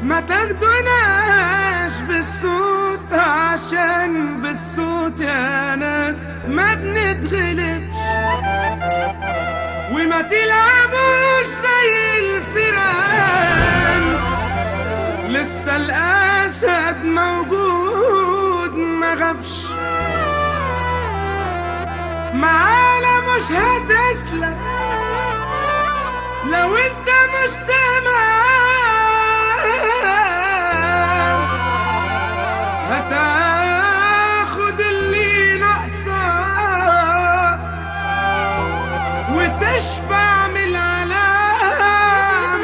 ما تاخدوناش بالصوت عشان بالصوت يا ناس ما بنتغلبش وما تلعبوش زي الفيران لسه الاسد موجود ما غابش معانا مش هتسلك لو انت مش تمام هتاخد اللي ناقصك وتشبع من العالم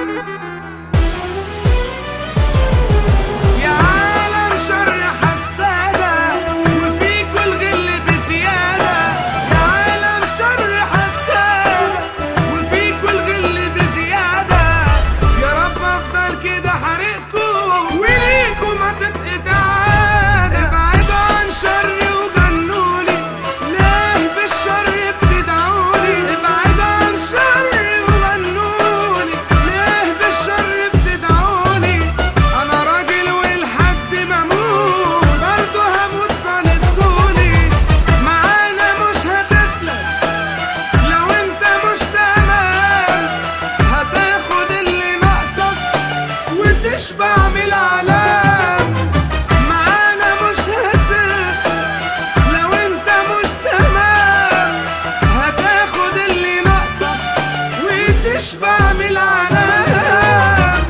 يا عالم شر حسادة وفيكوا الغل بزيادة يا عالم شر حسادة وفيكوا الغل بزيادة يا رب افضل كده حرقكوا وليكوا ما تتقطعانا ابعدوا عن شري وغنولي ليه بالشر بتدعوني ابعدوا عن شري وغنولي ليه بالشر بتدعوني انا راجل ولحد ما اموت برضه هموت صاندقوني معانا مش هتسلم لو انت مش تمام هتاخد اللي ناقصك وتشبع من العالم معانا مش هتسلم لو انت مش تمام هتاخد اللي ناقصك وتشبع من العالم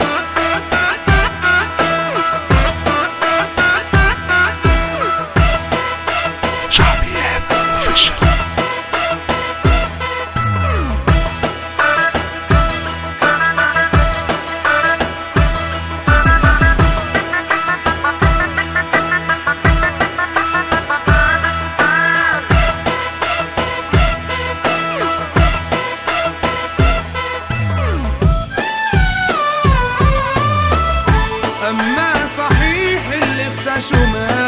شعبيات اوفيشال اما صحيح اللي اختشوا مات